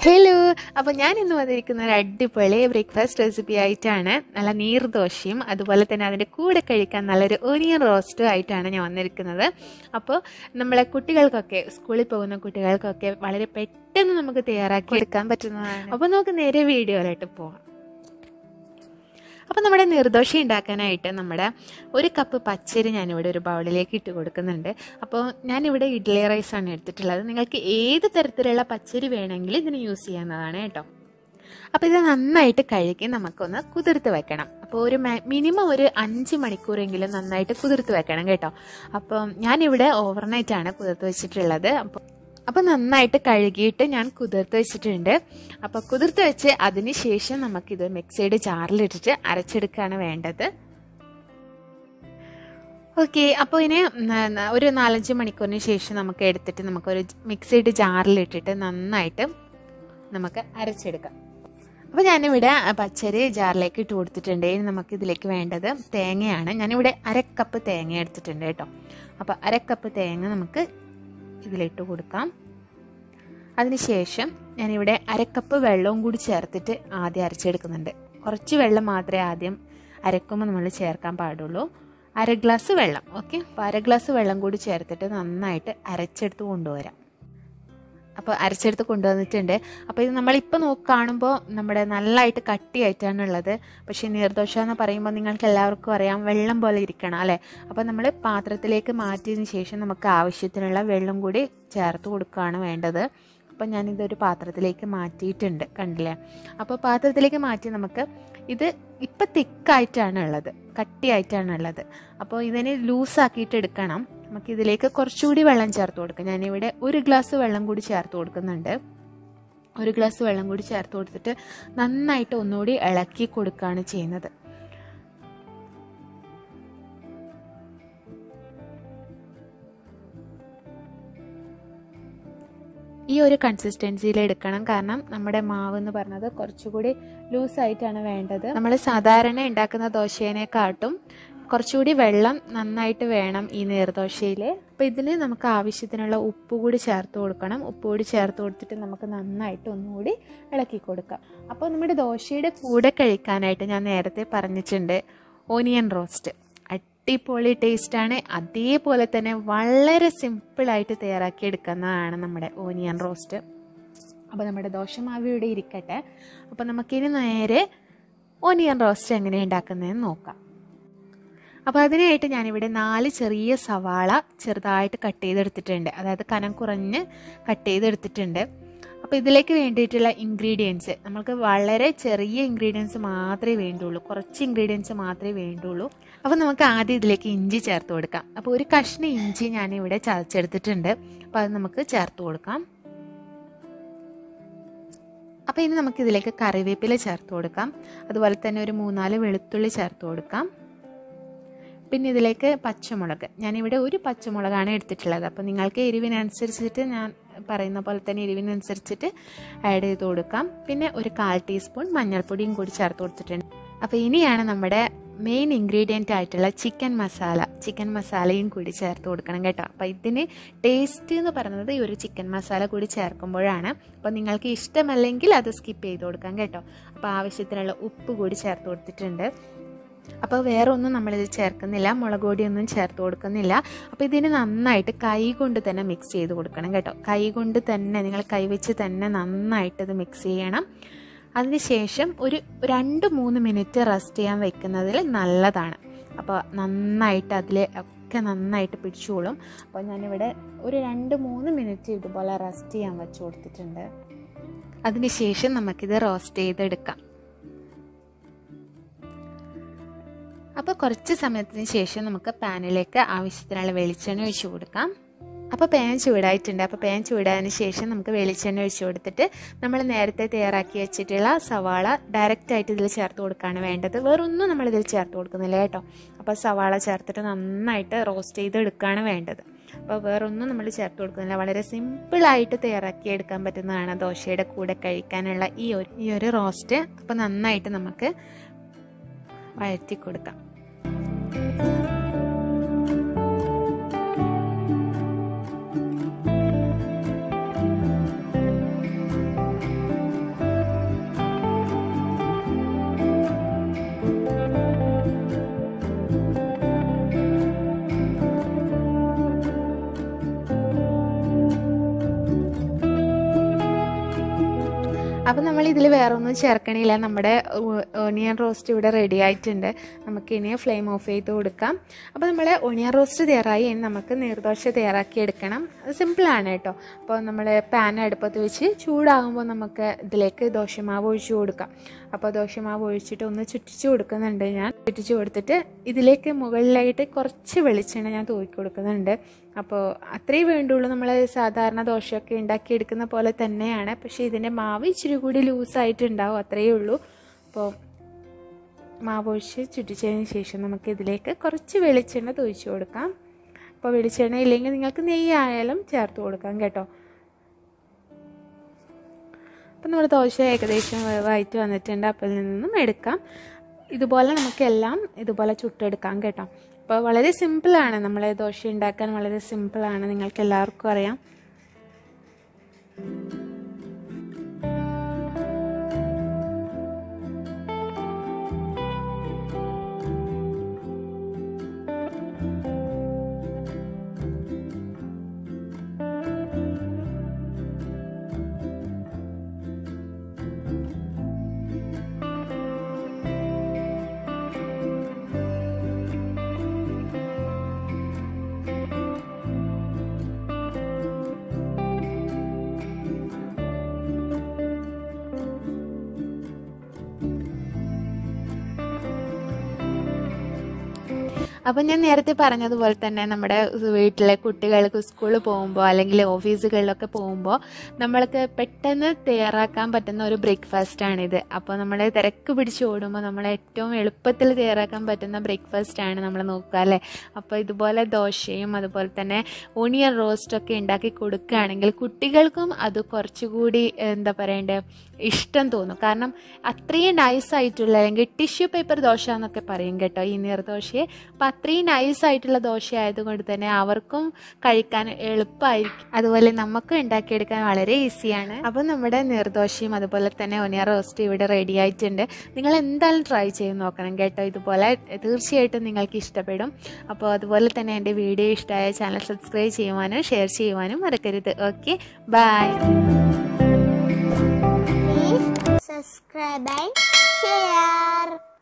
Hello അപ്പോൾ ഞാൻ ഇന്ന് വന്നിരിക്കുന്ന ഒരു അടിപൊളി ബ്രേക്ക്ഫാസ്റ്റ് റെസിപ്പി ആയിട്ടാണ് നല്ല നീർദോശയും അതുപോലെ തന്നെ അതിൻ്റെ കൂടെ കഴിക്കാൻ നല്ലൊരു ഒനിയൻ റോസ്റ്റും ആയിട്ടാണ് ഞാൻ വന്നിരിക്കുന്നത് അപ്പോൾ നമ്മളെ കുട്ടികൾക്കൊക്കെ സ്കൂളിൽ പോകുന്ന കുട്ടികൾക്കൊക്കെ വളരെ പെട്ടെന്ന് നമുക്ക് തയ്യാറാക്കി എടുക്കാൻ പറ്റുന്നതാണ് അപ്പോൾ നമുക്ക് നേരെ വീഡിയോയിലോട്ട് പോവാം അപ്പോൾ നമ്മുടെ നിർദോഷ ഉണ്ടാക്കാനായിട്ട് നമ്മുടെ ഒരു കപ്പ് പച്ചരി ഞാനിവിടെ ഒരു ബൗളിലേക്ക് ഇട്ട് കൊടുക്കുന്നുണ്ട് അപ്പോൾ ഞാനിവിടെ ഇഡ്ഡലി റൈസാണ് എടുത്തിട്ടുള്ളത് നിങ്ങൾക്ക് ഏത് തരത്തിലുള്ള പച്ചരി വേണമെങ്കിലും ഇതിന് യൂസ് ചെയ്യാവുന്നതാണ് കേട്ടോ അപ്പോൾ ഇത് നന്നായിട്ട് കഴുകി നമുക്കൊന്ന് കുതിർത്ത് വെക്കണം അപ്പോൾ ഒരു മിനിമം ഒരു അഞ്ച് മണിക്കൂറെങ്കിലും നന്നായിട്ട് കുതിർത്ത് വെക്കണം കേട്ടോ അപ്പം ഞാനിവിടെ ഓവർനൈറ്റാണ് കുതിർത്ത് വെച്ചിട്ടുള്ളത് അപ്പോൾ അപ്പോൾ നന്നായിട്ട് കഴുകിയിട്ട് ഞാൻ കുതിർത്ത് വെച്ചിട്ടുണ്ട് അപ്പോൾ കുതിർത്ത് വെച്ച് അതിന് ശേഷം നമുക്കിത് മിക്സിയുടെ ജാറിലിട്ടിട്ട് അരച്ചെടുക്കുകയാണ് വേണ്ടത് ഓക്കെ അപ്പോൾ ഇനി ഒരു നാലഞ്ച് മണിക്കൂറിന് ശേഷം നമുക്ക് എടുത്തിട്ട് നമുക്കൊരു മിക്സിയുടെ ജാറിലിട്ടിട്ട് നന്നായിട്ട് നമുക്ക് അരച്ചെടുക്കാം അപ്പോൾ ഞാനിവിടെ പച്ചരി ജാറിലേക്ക് ഇട്ട് കൊടുത്തിട്ടുണ്ട് ഇനി നമുക്ക് ഇതിലേക്ക് വേണ്ടത് തേങ്ങയാണ് ഞാനിവിടെ അരക്കപ്പ് തേങ്ങ എടുത്തിട്ടുണ്ട് കേട്ടോ അപ്പോൾ അരക്കപ്പ് തേങ്ങ നമുക്ക് ഇതിലിട്ട് കൊടുക്കാം അതിനുശേഷം ഞാനിവിടെ അരക്കപ്പ് വെള്ളവും കൂടി ചേർത്തിട്ട് ആദ്യം അരച്ചെടുക്കുന്നുണ്ട് കുറച്ച് വെള്ളം മാത്രമേ ആദ്യം അരക്കുമ്പോൾ നമ്മൾ ചേർക്കാൻ പാടുള്ളൂ അര ഗ്ലാസ് വെള്ളം ഓക്കെ അപ്പോൾ അര ഗ്ലാസ് വെള്ളം കൂടി ചേർത്തിട്ട് നന്നായിട്ട് അരച്ചെടുത്ത് കൊണ്ടുവരാം അപ്പോൾ അരച്ചെടുത്ത് കൊണ്ടുവന്നിട്ടുണ്ട് അപ്പോൾ ഇത് നമ്മളിപ്പോൾ നോക്കി കാണുമ്പോൾ നമ്മുടെ നല്ലതായിട്ട് കട്ടിയായിട്ടാണ് ഉള്ളത് പക്ഷേ നീർദോശ എന്ന് പറയുമ്പോൾ നിങ്ങൾക്ക് എല്ലാവർക്കും അറിയാം വെള്ളം പോലെ ഇരിക്കണം അല്ലേ അപ്പോൾ നമ്മൾ പാത്രത്തിലേക്ക് മാറ്റിയതിന് ശേഷം നമുക്ക് ആവശ്യത്തിനുള്ള വെള്ളം കൂടി ചേർത്ത് കൊടുക്കുകയാണ് വേണ്ടത് അപ്പോൾ ഞാനിതൊരു പാത്രത്തിലേക്ക് മാറ്റിയിട്ടുണ്ട് കണ്ടില്ലേ അപ്പോൾ പാത്രത്തിലേക്ക് മാറ്റി നമുക്ക് ഇത് ഇപ്പം തിക്കായിട്ടാണ് ഉള്ളത് കട്ടിയായിട്ടാണ് ഉള്ളത് അപ്പോൾ ഇതിനെ ലൂസാക്കിയിട്ട് എടുക്കണം നമുക്ക് ഇതിലേക്ക് കുറച്ചുകൂടി വെള്ളം ചേർത്ത് കൊടുക്കാം ഞാനിവിടെ ഒരു ഗ്ലാസ് വെള്ളം കൂടി ചേർത്ത് കൊടുക്കുന്നുണ്ട് ഒരു ഗ്ലാസ് വെള്ളം കൂടി ചേർത്ത് കൊടുത്തിട്ട് നന്നായിട്ട് ഒന്നുകൂടി ഇളക്കി കൊടുക്കുകയാണ് ചെയ്യുന്നത് ഈ ഒരു കൺസിസ്റ്റൻസിയിൽ എടുക്കണം കാരണം നമ്മുടെ മാവ് എന്ന് പറഞ്ഞത് കുറച്ചുകൂടി ലൂസായിട്ടാണ് വേണ്ടത് നമ്മൾ സാധാരണ ഉണ്ടാക്കുന്ന ദോശേനെക്കാട്ടും കുറച്ചുകൂടി വെള്ളം നന്നായിട്ട് വേണം ഈ നീർദോശയിൽ അപ്പോൾ ഇതിൽ നമുക്ക് ആവശ്യത്തിനുള്ള ഉപ്പ് കൂടി ചേർത്ത് കൊടുക്കണം ഉപ്പ് കൂടി ചേർത്ത് കൊടുത്തിട്ട് നമുക്ക് നന്നായിട്ട് ഒന്നുകൂടി ഇളക്കി കൊടുക്കാം അപ്പോൾ നമ്മുടെ ദോശയുടെ കൂടെ കഴിക്കാനായിട്ട് ഞാൻ നേരത്തെ പറഞ്ഞിട്ടുണ്ട് ഓനിയൻ റോസ്റ്റ് അടിപൊളി ടേസ്റ്റാണ് അതേപോലെ തന്നെ വളരെ സിമ്പിളായിട്ട് തയ്യാറാക്കി എടുക്കുന്നതാണ് നമ്മുടെ ഓനിയൻ റോസ്റ്റ് അപ്പോൾ നമ്മുടെ ദോശമാവ് ഇവിടെ ഇരിക്കട്ടെ അപ്പോൾ നമുക്കിനി നേരെ ഓനിയൻ റോസ്റ്റ് എങ്ങനെ ഉണ്ടാക്കുന്നതെന്ന് നോക്കാം അപ്പോൾ അതിനായിട്ട് ഞാനിവിടെ നാല് ചെറിയ സവാള ചെറുതായിട്ട് കട്ട് ചെയ്തെടുത്തിട്ടുണ്ട് അതായത് കനം കുറഞ്ഞ് കട്ട് ചെയ്തെടുത്തിട്ടുണ്ട് അപ്പോൾ ഇതിലേക്ക് വേണ്ടിയിട്ടുള്ള ഇൻഗ്രീഡിയൻസ് നമുക്ക് വളരെ ചെറിയ ഇൻഗ്രീഡിയൻസ് മാത്രമേ വേണ്ടുള്ളൂ കുറച്ച് ഇൻഗ്രീഡിയൻസ് മാത്രമേ വേണ്ടുള്ളൂ അപ്പോൾ നമുക്ക് ആദ്യം ഇതിലേക്ക് ഇഞ്ചി ചേർത്ത് കൊടുക്കാം അപ്പോൾ ഒരു കഷ്ണം ഇഞ്ചി ഞാനിവിടെ ചതച്ചെടുത്തിട്ടുണ്ട് അപ്പോൾ അത് നമുക്ക് ചേർത്ത് കൊടുക്കാം അപ്പോൾ ഇനി നമുക്ക് ഇതിലേക്ക് കറിവേപ്പില ചേർത്ത് കൊടുക്കാം അതുപോലെ തന്നെ ഒരു മൂന്നാല് വെളുത്തുള്ളി ചേർത്ത് കൊടുക്കാം പിന്നെ ഇതിലേക്ക് പച്ചമുളക് ഞാനിവിടെ ഒരു പച്ചമുളകാണ് എടുത്തിട്ടുള്ളത് അപ്പോൾ നിങ്ങൾക്ക് എരിവിനനുസരിച്ചിട്ട് ഞാൻ പറയുന്ന പോലെ തന്നെ എരിവിനനുസരിച്ചിട്ട് ആഡ് ചെയ്ത് കൊടുക്കാം പിന്നെ ഒരു കാൽ ടീസ്പൂൺ മഞ്ഞൾപ്പൊടിയും കൂടി ചേർത്ത് കൊടുത്തിട്ടുണ്ട് അപ്പോൾ ഇനിയാണ് നമ്മുടെ മെയിൻ ഇൻഗ്രീഡിയൻ്റ് ആയിട്ടുള്ള ചിക്കൻ മസാല ചിക്കൻ മസാലയും കൂടി ചേർത്ത് കൊടുക്കണം കേട്ടോ അപ്പോൾ ഇതിന് ടേസ്റ്റ് എന്ന് പറയുന്നത് ഈ ഒരു ചിക്കൻ മസാല കൂടി ചേർക്കുമ്പോഴാണ് അപ്പോൾ നിങ്ങൾക്ക് ഇഷ്ടമല്ലെങ്കിൽ അത് സ്കിപ്പ് ചെയ്ത് കൊടുക്കാം കേട്ടോ അപ്പോൾ ആവശ്യത്തിനുള്ള ഉപ്പ് കൂടി ചേർത്ത് കൊടുത്തിട്ടുണ്ട് അപ്പോൾ വേറെ ഒന്നും നമ്മളിത് ചേർക്കുന്നില്ല മുളക് പൊടിയൊന്നും ചേർത്ത് കൊടുക്കുന്നില്ല അപ്പോൾ ഇതിന് നന്നായിട്ട് കൈ കൊണ്ട് തന്നെ മിക്സ് ചെയ്ത് കൊടുക്കണം കേട്ടോ കൈ കൊണ്ട് തന്നെ നിങ്ങൾ കൈവച്ച് തന്നെ നന്നായിട്ട് ഇത് മിക്സ് ചെയ്യണം അതിനുശേഷം ഒരു രണ്ട് മൂന്ന് മിനിറ്റ് റെസ്റ്റ് ചെയ്യാൻ വെക്കുന്നതിൽ നല്ലതാണ് അപ്പോൾ നന്നായിട്ട് അതിൽ ഒക്കെ നന്നായിട്ട് പിടിച്ചോളും അപ്പോൾ ഞാനിവിടെ ഒരു രണ്ട് മൂന്ന് മിനിറ്റ് ഇതുപോലെ റെസ്റ്റ് ചെയ്യാൻ വെച്ച് കൊടുത്തിട്ടുണ്ട് അതിനുശേഷം നമുക്കിത് റോസ്റ്റ് ചെയ്തെടുക്കാം അപ്പോൾ കുറച്ച് സമയത്തിന് ശേഷം നമുക്ക് പാനിലേക്ക് ആവശ്യത്തിനുള്ള വെളിച്ചെണ്ണ ഒഴിച്ച് കൊടുക്കാം അപ്പോൾ പാൻ ചൂടായിട്ടുണ്ട് അപ്പോൾ പാൻ ചൂടായതിന് ശേഷം നമുക്ക് വെളിച്ചെണ്ണ ഒഴിച്ച് കൊടുത്തിട്ട് നമ്മൾ നേരത്തെ തയ്യാറാക്കി വെച്ചിട്ടുള്ള സവാള ഡയറക്റ്റ് ആയിട്ട് ഇതിൽ ചേർത്ത് കൊടുക്കുകയാണ് വേണ്ടത് വേറൊന്നും നമ്മൾ ഇതിൽ ചേർത്ത് കൊടുക്കുന്നില്ല കേട്ടോ അപ്പോൾ സവാള ചേർത്തിട്ട് നന്നായിട്ട് റോസ്റ്റ് ചെയ്ത് എടുക്കുകയാണ് വേണ്ടത് അപ്പോൾ വേറൊന്നും നമ്മൾ ചേർത്ത് കൊടുക്കുന്നില്ല വളരെ സിമ്പിളായിട്ട് തയ്യാറാക്കി എടുക്കാൻ പറ്റുന്നതാണ് ദോശയുടെ കൂടെ കഴിക്കാനുള്ള ഈ ഒരു ഈ ഒരു റോസ്റ്റ് അപ്പോൾ നന്നായിട്ട് നമുക്ക് വഴറ്റി കൊടുക്കാം അപ്പം നമ്മൾ ഇതിൽ വേറെ ഒന്നും ചേർക്കണില്ല നമ്മുടെ ഓണിയൻ റോസ്റ്റ് ഇവിടെ റെഡി ആയിട്ടുണ്ട് നമുക്ക് ഇനി ഫ്ലെയിം ഓഫ് ചെയ്ത് കൊടുക്കാം അപ്പോൾ നമ്മൾ ഓണിയൻ റോസ്റ്റ് തയ്യാറായി ഇനി നമുക്ക് നീർദോശ തയ്യാറാക്കി എടുക്കണം അത് സിമ്പിളാണ് കേട്ടോ അപ്പോൾ നമ്മൾ പാൻ അടുപ്പത്ത് വെച്ച് ചൂടാകുമ്പോൾ നമുക്ക് ഇതിലേക്ക് ദോശമാവ് ഒഴിച്ചു കൊടുക്കാം അപ്പോൾ ദോശമാവ് ഒഴിച്ചിട്ട് ഒന്ന് ചുറ്റിച്ച് കൊടുക്കുന്നുണ്ട് ഞാൻ ചുറ്റിച്ച് കൊടുത്തിട്ട് ഇതിലേക്ക് മുകളിലായിട്ട് കുറച്ച് വെളിച്ചെണ്ണ ഞാൻ തൂക്കി കൊടുക്കുന്നുണ്ട് അപ്പോൾ അത്രേ വേണ്ടുള്ളൂ നമ്മൾ സാധാരണ ദോശയൊക്കെ ഉണ്ടാക്കിയെടുക്കുന്ന പോലെ തന്നെയാണ് പക്ഷേ ഇതിൻ്റെ മാവ് ഇച്ചിരി കൂടി ലൂസായിട്ടുണ്ടാവും അത്രയേ ഉള്ളൂ അപ്പോൾ മാവ് ഒഴിച്ച് ചുറ്റിച്ചതിന് ശേഷം നമുക്ക് ഇതിലേക്ക് കുറച്ച് വെളിച്ചെണ്ണ തൂയിച്ച് കൊടുക്കാം അപ്പോൾ വെളിച്ചെണ്ണ ഇല്ലെങ്കിൽ നിങ്ങൾക്ക് നെയ്യ് ആയാലും ചേർത്ത് കൊടുക്കാം കേട്ടോ അപ്പം നമ്മുടെ ദോശ ഏകദേശം വേവായിട്ട് വന്നിട്ടുണ്ട് അപ്പോൾ ഇതിൽ നിന്നും എടുക്കാം ഇതുപോലെ നമുക്കെല്ലാം ഇതുപോലെ ചുട്ടെടുക്കാം കേട്ടോ അപ്പോൾ വളരെ സിമ്പിളാണ് നമ്മൾ ദോശ ഉണ്ടാക്കാൻ വളരെ സിമ്പിളാണ് നിങ്ങൾക്ക് എല്ലാവർക്കും അറിയാം അപ്പം ഞാൻ നേരത്തെ പറഞ്ഞതുപോലെ തന്നെ നമ്മുടെ വീട്ടിലെ കുട്ടികൾക്ക് സ്കൂളിൽ പോകുമ്പോൾ അല്ലെങ്കിൽ ഓഫീസുകളിലൊക്കെ പോകുമ്പോൾ നമ്മൾക്ക് പെട്ടെന്ന് തയ്യാറാക്കാൻ പറ്റുന്ന ഒരു ബ്രേക്ക്ഫാസ്റ്റാണിത് അപ്പോൾ നമ്മൾ തിരക്ക് പിടിച്ച് ഓടുമ്പോൾ നമ്മൾ ഏറ്റവും എളുപ്പത്തിൽ തയ്യാറാക്കാൻ പറ്റുന്ന ബ്രേക്ക്ഫാസ്റ്റാണ് നമ്മൾ നോക്കുക അല്ലേ അപ്പോൾ ഇതുപോലെ ദോശയും അതുപോലെ തന്നെ ഓണിയൻ റോസ്റ്റൊക്കെ ഉണ്ടാക്കി കൊടുക്കുകയാണെങ്കിൽ കുട്ടികൾക്കും അത് കുറച്ചുകൂടി എന്താ പറയണ്ടേ ഇഷ്ടം തോന്നും കാരണം അത്രയും നൈസായിട്ടുള്ള അല്ലെങ്കിൽ ടിഷ്യൂ പേപ്പർ ദോശ എന്നൊക്കെ പറയും കേട്ടോ ഈ നീർദോശയെ അപ്പം അത്രയും നൈസായിട്ടുള്ള ദോശ ആയതുകൊണ്ട് തന്നെ അവർക്കും കഴിക്കാൻ എളുപ്പമായിരിക്കും അതുപോലെ നമുക്ക് ഉണ്ടാക്കിയെടുക്കാൻ വളരെ ഈസിയാണ് അപ്പം നമ്മുടെ നീർദോശയും അതുപോലെ തന്നെ ഒനിയ റോസ്റ്റ് ഇവിടെ റെഡി ആയിട്ടുണ്ട് നിങ്ങൾ എന്തായാലും ട്രൈ ചെയ്ത് നോക്കണം കേട്ടോ ഇതുപോലെ തീർച്ചയായിട്ടും നിങ്ങൾക്ക് ഇഷ്ടപ്പെടും അപ്പോൾ അതുപോലെ തന്നെ എൻ്റെ വീഡിയോ ഇഷ്ടമായ ചാനൽ സബ്സ്ക്രൈബ് ചെയ്യുവാനും ഷെയർ ചെയ്യുവാനും മറക്കരുത് okay bye subscribe and share.